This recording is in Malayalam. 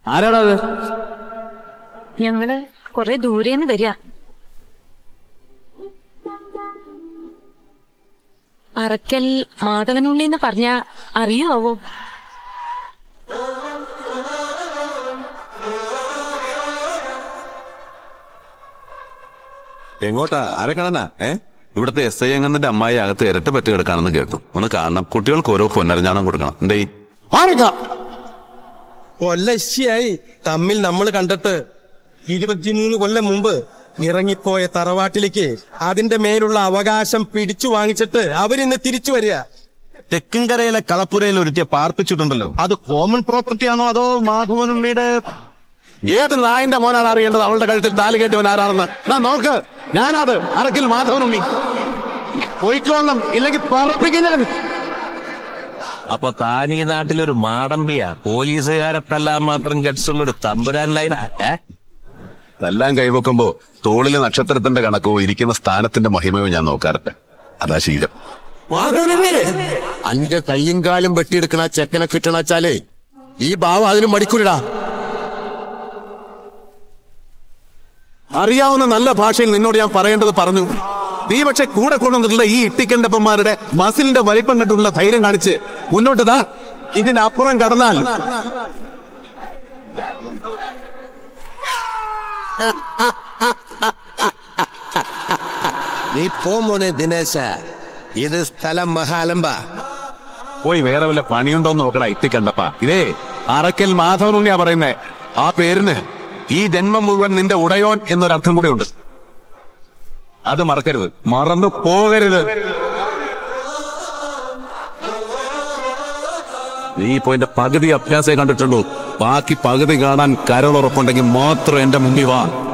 ആരാടാ അത് ഞങ്ങള് കൊറേ ദൂരേന്ന് വരിക അറക്കൽ മാധവനുള്ളി എന്ന് പറഞ്ഞ അറിയാവോ എങ്ങോട്ടാ ആരെക്കാണാ ഏ ഇവിടുത്തെ എസ് ഐ എങ്ങനെ അമ്മായി അകത്ത് ഇരട്ട പറ്റി കിടക്കാണെന്ന് കേട്ടു ഒന്ന് കാണണം കുട്ടികൾക്ക് ഓരോ പൊന്നരഞ്ഞാണം കൊടുക്കണം എന്തേ കൊല്ലശ്ശിയായി തമ്മിൽ നമ്മൾ കണ്ടിട്ട് ഇരുപത്തിമൂന്ന് കൊല്ലം മുമ്പ് ഇറങ്ങിപ്പോയ തറവാട്ടിലേക്ക് അതിന്റെ മേലുള്ള അവകാശം പിടിച്ചു വാങ്ങിച്ചിട്ട് അവരിന്ന് തിരിച്ചു വരിക തെക്കിൻകരയിലെ കളപ്പുരയിൽ ഒരുത്തിയെ പാർപ്പിച്ചിട്ടുണ്ടല്ലോ അത് കോമൺ പ്രോപ്പർട്ടി ആണോ അതോ മാധവനുള്ളിയുടെ ഏത് നായന്റെ മോനാണ് അറിയേണ്ടത് അവളുടെ കഴുത്തിൽ താലി കെട്ടിയവൻ ആരാണെന്ന് നാ നോക്ക് ഞാനത് അറക്കിൽ മാധവനുണ്ണി പോയിക്കോളണം ഇല്ലെങ്കിൽ പറപ്പിക്കാൻ അപ്പൊ താൻ ഈ നാട്ടിലൊരു മാടമ്പിയാ പോലീസുകാരെ തല്ലാൻ മാത്രം ഗഡ്സുള്ള ഒരു തമ്പുരാൻ ലൈനാ ഏ എല്ലാം കൈവെക്കുമ്പോ തോളിലെ നക്ഷത്രത്തിന്റെ കണക്കോ ഇരിക്കുന്ന സ്ഥാനത്തിന്റെ മഹിമയോ ഞാൻ നോക്കാറുണ്ട് അതാ ശീലം അന്റെ കയ്യും കാലും വെട്ടിയെടുക്കണ ചെക്കനെ കിട്ടണച്ചാലേ ഈ ഭാവം അതിന് മടിക്കൂലടാ അറിയാവുന്ന നല്ല ഭാഷയിൽ നിന്നോട് ഞാൻ പറയേണ്ടത് പറഞ്ഞു നീ പക്ഷെ കൂടെ കൊണ്ടുവന്നിട്ടുള്ള ഈ ഇട്ടിക്കണ്ടപ്പന്മാരുടെ മസിലിന്റെ വലിപ്പം കണ്ടുള്ള ധൈര്യം കാണിച്ച് മുന്നോട്ട് താ ഇതിനപ്പുറം കടന്നാൽ നീ പോ മോനെ ദിനേശ ഇത് സ്ഥലം മഹാലമ്പ പോയി വേറെ വല്ല പണിയുണ്ടോന്ന് നോക്കണ ഇട്ടിക്കണ്ടപ്പ ഇതേ അറക്കൽ മാധവനുണ്ണിയാ പറയുന്നേ ആ പേരിന് ഈ ജന്മം മുഴുവൻ നിന്റെ ഉടയോൻ എന്നൊരർത്ഥം കൂടെ ഉണ്ട് അത് മറക്കരുത് മറന്നു പോകരുത് നീ ഇപ്പൊ എന്റെ പകുതി അഭ്യാസേ കണ്ടിട്ടുള്ളൂ ബാക്കി പകുതി കാണാൻ കരളുറപ്പുണ്ടെങ്കിൽ മാത്രം എന്റെ മുമ്പിൽ വാ